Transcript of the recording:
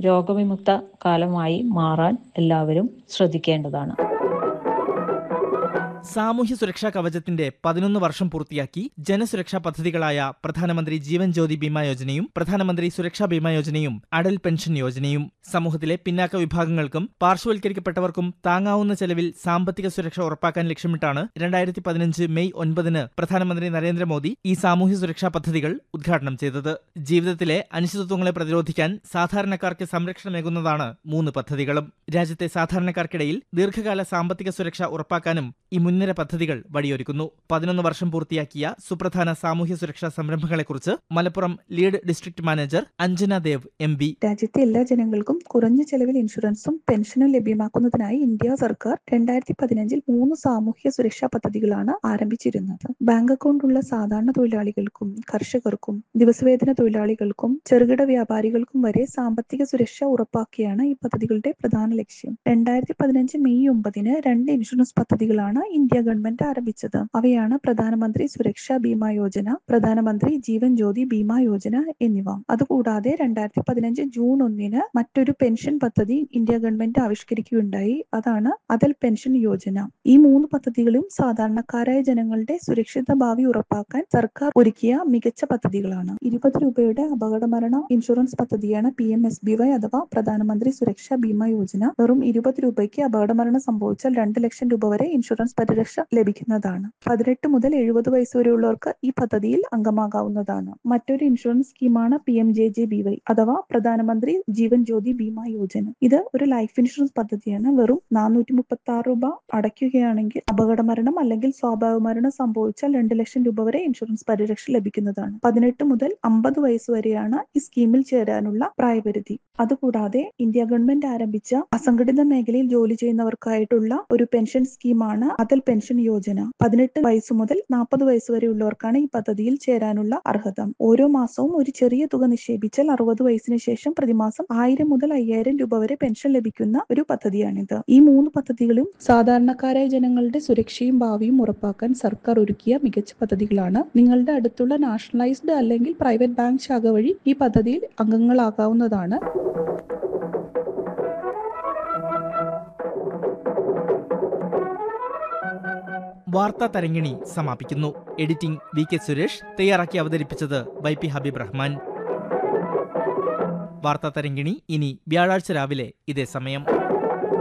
രോഗവിമുക്ത കാലമായി മാറാൻ എല്ലാവരും ശ്രദ്ധിക്കേണ്ടതാണ് സാമൂഹ്യ സുരക്ഷാ കവചത്തിന്റെ പതിനൊന്ന് വർഷം പൂർത്തിയാക്കി ജനസുരക്ഷാ പദ്ധതികളായ പ്രധാനമന്ത്രി ജീവൻ ജ്യോതി ബീമാ യോജനയും പ്രധാനമന്ത്രി സുരക്ഷാ ബീമാ യോജനയും അടൽ പെൻഷൻ യോജനയും സമൂഹത്തിലെ പിന്നാക്ക വിഭാഗങ്ങൾക്കും പാർശ്വവൽക്കരിക്കപ്പെട്ടവർക്കും താങ്ങാവുന്ന ചെലവിൽ സാമ്പത്തിക സുരക്ഷ ഉറപ്പാക്കാൻ ലക്ഷ്യമിട്ടാണ് രണ്ടായിരത്തി പതിനഞ്ച് മെയ് ഒൻപതിന് പ്രധാനമന്ത്രി നരേന്ദ്രമോദി ഈ സാമൂഹ്യ സുരക്ഷാ പദ്ധതികൾ ഉദ്ഘാടനം ചെയ്തത് ജീവിതത്തിലെ അനിശ്ചിതത്വങ്ങളെ പ്രതിരോധിക്കാൻ സാധാരണക്കാർക്ക് സംരക്ഷണമേകുന്നതാണ് മൂന്ന് പദ്ധതികളും രാജ്യത്തെ സാധാരണക്കാർക്കിടയിൽ ദീർഘകാല സാമ്പത്തിക സുരക്ഷ ഉറപ്പാക്കാനും ഈ മുൻനിര പദ്ധതികൾ വഴിയൊരുക്കുന്നു പതിനൊന്ന് വർഷം പൂർത്തിയാക്കിയ സുപ്രധാന സാമൂഹ്യ സുരക്ഷാ സംരംഭങ്ങളെക്കുറിച്ച് Malappuram lead district manager Anjana Dev M P രാജ്യത്തെ എല്ലാ ജനങ്ങൾക്കും കുറഞ്ഞ ചെലവിൽ ഇൻഷുറൻസും പെൻഷനും ലഭ്യമാക്കുന്നതിനായി ഇന്ത്യ സർക്കാർ രണ്ടായിരത്തി പതിനഞ്ചിൽ മൂന്ന് സാമൂഹ്യ സുരക്ഷാ പദ്ധതികളാണ് ആരംഭിച്ചിരുന്നത് ബാങ്ക് അക്കൗണ്ട് ഉള്ള സാധാരണ തൊഴിലാളികൾക്കും കർഷകർക്കും ദിവസവേതന തൊഴിലാളികൾക്കും ചെറുകിട വ്യാപാരികൾക്കും വരെ സാമ്പത്തിക സുരക്ഷ ഉറപ്പാക്കിയാണ് ഈ പദ്ധതികളുടെ പ്രധാന ലക്ഷ്യം രണ്ടായിരത്തി പതിനഞ്ച് മെയ് ഒമ്പതിന് രണ്ട് ഇൻഷുറൻസ് പദ്ധതികളാണ് ഇന്ത്യ ഗവൺമെന്റ് ആരംഭിച്ചത് അവയാണ് പ്രധാനമന്ത്രി സുരക്ഷാ ബീമാ യോജന പ്രധാനമന്ത്രി ജീവൻ ജ്യോതി ബീമാ യോജന എന്നിവ അതുകൂടാതെ രണ്ടായിരത്തി പതിനഞ്ച് ജൂൺ ഒന്നിന് മറ്റൊരു പെൻഷൻ പദ്ധതി ഇന്ത്യ ഗവൺമെന്റ് ആവിഷ്കരിക്കുകയുണ്ടായി അതാണ് അതൽ പെൻഷൻ യോജന ഈ മൂന്ന് പദ്ധതികളും സാധാരണക്കാരായ ജനങ്ങളുടെ സുരക്ഷിത ഭാവി ഉറപ്പാക്കാൻ സർക്കാർ ഒരുക്കിയ മികച്ച പദ്ധതികളാണ് ഇരുപത് രൂപയുടെ അപകടമരണ ഇൻഷുറൻസ് പദ്ധതിയാണ് P M S B Y അഥവാ പ്രധാനമന്ത്രി സുരക്ഷാ ബീമാ യോജന വെറും ഇരുപത് രൂപയ്ക്ക് അപകടമരണം സംഭവിച്ചാൽ രണ്ട് ലക്ഷം രൂപ വരെ ഇൻഷുറൻസ് പരിരക്ഷ ലഭിക്കുന്നതാണ് പതിനെട്ട് മുതൽ എഴുപത് വയസ്സ് വരെയുള്ളവർക്ക് ഈ പദ്ധതിയിൽ അംഗമാകാവുന്നതാണ് മറ്റൊരു ഇൻഷുറൻസ് സ്കീമാണ് P M J J B Y അഥവാ പ്രധാനമന്ത്രി ജീവൻ ജ്യോതി ബീമാ യോജന ഇത് ഒരു ലൈഫ് ഇൻഷുറൻസ് പദ്ധതിയാണ് വെറും നാനൂറ്റി മുപ്പത്തി ആറ് രൂപ അടയ്ക്കുകയാണെങ്കിൽ അപകടമരണം അല്ലെങ്കിൽ സ്വാഭാവിക മരണം സംഭവിച്ചാൽ രണ്ട് ലക്ഷം രൂപ വരെ ഇൻഷുറൻസ് പരിരക്ഷ ലഭിക്കുന്നതാണ് പതിനെട്ട് മുതൽ അമ്പത് വയസ്സ് വരെയാണ് ഈ സ്കീമിൽ ചേരാനുള്ള പ്രായപരിധി അതുകൂടാതെ ഇന്ത്യ ഗവൺമെന്റ് ആരംഭിച്ച അസംഘടിത മേഖലയിൽ ജോലി ചെയ്യുന്നവർക്കായിട്ടുള്ള ഒരു പെൻഷൻ സ്കീമാണ് അതൽ പെൻഷൻ യോജന പതിനെട്ട് വയസ്സ് മുതൽ നാൽപ്പത് വയസ്സ് വരെയുള്ളവർക്കാണ് ഈ പദ്ധതിയിൽ ചേരാനുള്ള അർഹത ഓരോ മാസവും ഒരു ചെറിയ തുക നിക്ഷേപിച്ചാൽ അറുപത് വയസ്സിന് ശേഷം പ്രതിമാസം ആയിരം മുതൽ അയ്യായിരം രൂപ വരെ പെൻഷൻ ലഭിക്കുന്ന ഒരു പദ്ധതിയാണിത് ഈ മൂന്ന് പദ്ധതികളും സാധാരണക്കാരായ ജനങ്ങളുടെ സുരക്ഷയും ഭാവിയും ഉറപ്പാക്കാൻ സർക്കാർ ഒരുക്കിയ മികച്ച പദ്ധതികളാണ് നിങ്ങളുടെ അടുത്തുള്ള നാഷണലൈസ്ഡ് അല്ലെങ്കിൽ പ്രൈവറ്റ് ബാങ്ക് ശാഖ വഴി ഈ പദ്ധതിയിൽ അംഗങ്ങളാകാവുന്നതാണ് വാർത്താ തരങ്ങിണി സമാപിക്കുന്നു എഡിറ്റിംഗ് വി കെ സുരേഷ് തയ്യാറാക്കി അവതരിപ്പിച്ചത് വൈ പി ഹബീബ് റഹ്മാൻ വാർത്താ തരങ്കിണി ഇനി വ്യാഴാഴ്ച രാവിലെ ഇതേ സമയം